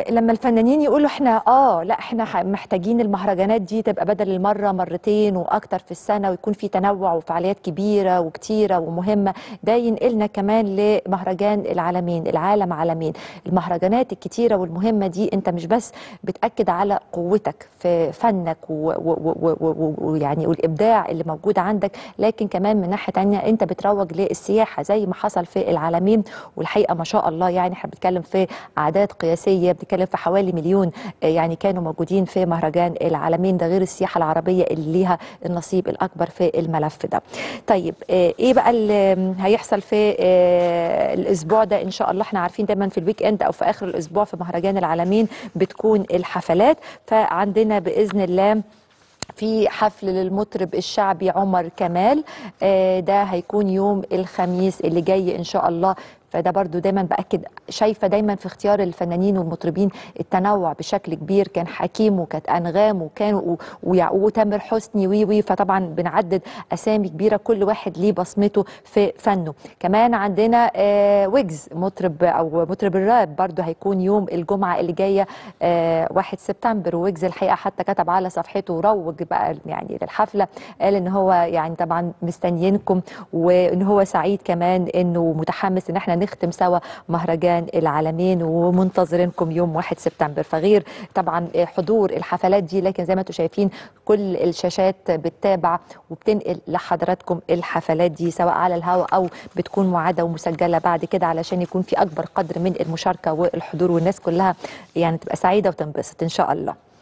لما الفنانين يقولوا احنا اه لا احنا ح- محتاجين المهرجانات دي تبقى بدل المره مرتين واكتر في السنه ويكون في تنوع وفعاليات كبيره وكتيره ومهمه ده ينقلنا كمان لمهرجان العالمين العالم عالمين المهرجانات الكتيره والمهمه دي انت مش بس بتاكد على قوتك في فنك و- و- و- و- و- ويعني والابداع اللي موجود عندك لكن كمان من ناحيه تانية انت بتروج للسياحه زي ما حصل في العالمين والحقيقه ما شاء الله يعني احنا بنتكلم في اعداد قياسيه بنتكلم في حوالي مليون آه، يعني كانوا موجودين في مهرجان العالمين ده غير السياحه العربيه اللي ليها النصيب الاكبر في الملف ده. طيب آه، ايه بقى اللي هيحصل في آه، الاسبوع ده ان شاء الله احنا عارفين دايما في الويك اند او في اخر الاسبوع في مهرجان العالمين بتكون الحفلات فعندنا باذن الله في حفل للمطرب الشعبي عمر كمال آه، ده هيكون يوم الخميس اللي جاي ان شاء الله فده برضو دايما باكد شايفه دايما في اختيار الفنانين والمطربين التنوع بشكل كبير كان حكيم وكانت انغام وكان و- ويع- وتامر حسني وي وي فطبعا بنعدد اسامي كبيره كل واحد ليه بصمته في فنه كمان عندنا آه، ويجز مطرب او مطرب الراب برضو هيكون يوم الجمعه اللي جايه آه، 1 سبتمبر ويجز الحقيقه حتى كتب على صفحته وروج بقى يعني للحفله قال ان هو يعني طبعا مستنيينكم وان هو سعيد كمان انه متحمس ان احنا نختم سوا مهرجان العالمين ومنتظرينكم يوم 1 سبتمبر فغير طبعا حضور الحفلات دي لكن زي ما انتم شايفين كل الشاشات بتتابع وبتنقل لحضراتكم الحفلات دي سواء على الهواء او بتكون معاده ومسجله بعد كده علشان يكون في اكبر قدر من المشاركه والحضور والناس كلها يعني تبقى سعيده وتنبسط ان شاء الله